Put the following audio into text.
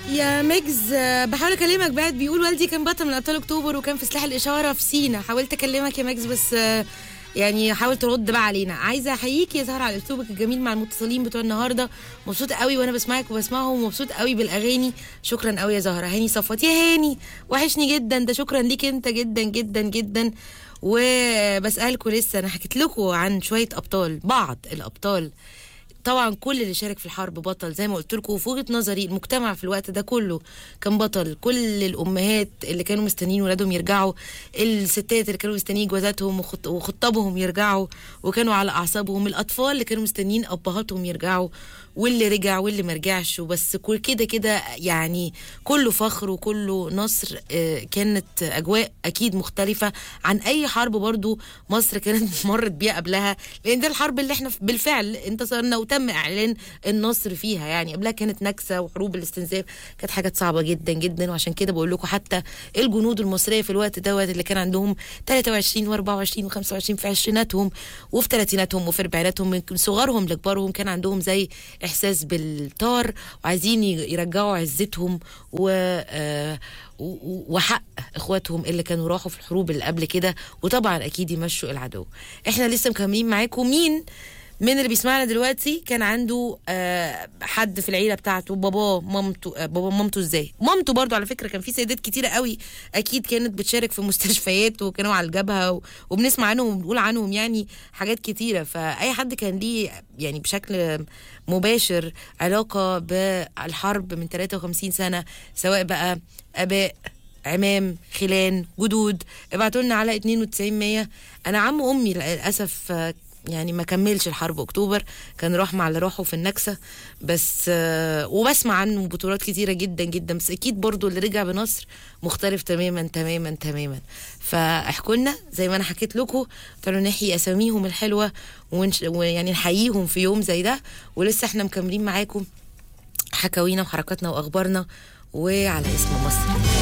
يا ميجز آه، بحاول اكلمك بعد بيقول والدي كان بطل من ابطال اكتوبر وكان في سلاح الاشاره في سينا حاولت اكلمك يا ميجز بس آه، يعني حاول ترد بقى علينا عايزه احييك يا زهره على اسلوبك الجميل مع المتصلين بتوع النهارده مبسوط قوي وانا بسمعك وبسمعهم ومبسوط قوي بالاغاني شكرا قوي يا زهره هاني صفوت يا هاني وحشني جدا ده شكرا ليك انت جدا جدا جدا وبسالكم لسه انا حكيت لكم عن شويه ابطال بعض الابطال طبعا كل اللي شارك في الحرب بطل زي ما قلت لكم وفي وجهه نظري المجتمع في الوقت ده كله كان بطل كل الامهات اللي كانوا مستنيين ولادهم يرجعوا الستات اللي كانوا مستنيين جوازاتهم وخط- وخطابهم يرجعوا وكانوا على اعصابهم الاطفال اللي كانوا مستنيين ابهاتهم يرجعوا واللي رجع واللي ما رجعش وبس كل كده كده يعني كله فخر وكله نصر آه، كانت اجواء اكيد مختلفه عن اي حرب برضو مصر كانت مرت بيها قبلها لان دي الحرب اللي احنا بالفعل انتصرنا وتم اعلان النصر فيها يعني قبلها كانت نكسه وحروب الاستنزاف كانت حاجات صعبه جدا جدا وعشان كده بقول لكم حتى الجنود المصريه في الوقت دوت اللي كان عندهم 23 و24 و25 في عشريناتهم وفي ثلاثيناتهم وفي اربعيناتهم من صغارهم لكبارهم كان عندهم زي احساس بالطار وعايزين ي- يرجعوا عزتهم و آه، و- و- وحق اخواتهم اللي كانوا راحوا في الحروب اللي قبل كده وطبعا اكيد يمشوا العدو احنا لسه مكملين معاكم مين من اللي بيسمعنا دلوقتي كان عنده آه، حد في العيله بتاعته باباه مامته آه، بابا مامته ازاي مامته برضو على فكره كان في سيدات كتيره قوي اكيد كانت بتشارك في مستشفيات وكانوا على الجبهه و- وبنسمع عنهم وبنقول عنهم يعني حاجات كتيره فاي حد كان ليه يعني بشكل مباشر علاقه بالحرب من 53 سنه سواء بقى اباء عمام خلان جدود ابعتوا لنا على 92 100 انا عم امي للاسف آه، يعني ما كملش الحرب اكتوبر كان راح مع اللي راحوا في النكسه بس آه، وبسمع عنه بطولات كتيره جدا جدا بس اكيد برضو اللي رجع بنصر مختلف تماما تماما تماما فاحكوا لنا زي ما انا حكيت لكم تعالوا نحيي اساميهم الحلوه ونش... ويعني نحييهم في يوم زي ده ولسه احنا مكملين معاكم حكاوينا وحركاتنا واخبارنا وعلى اسم مصر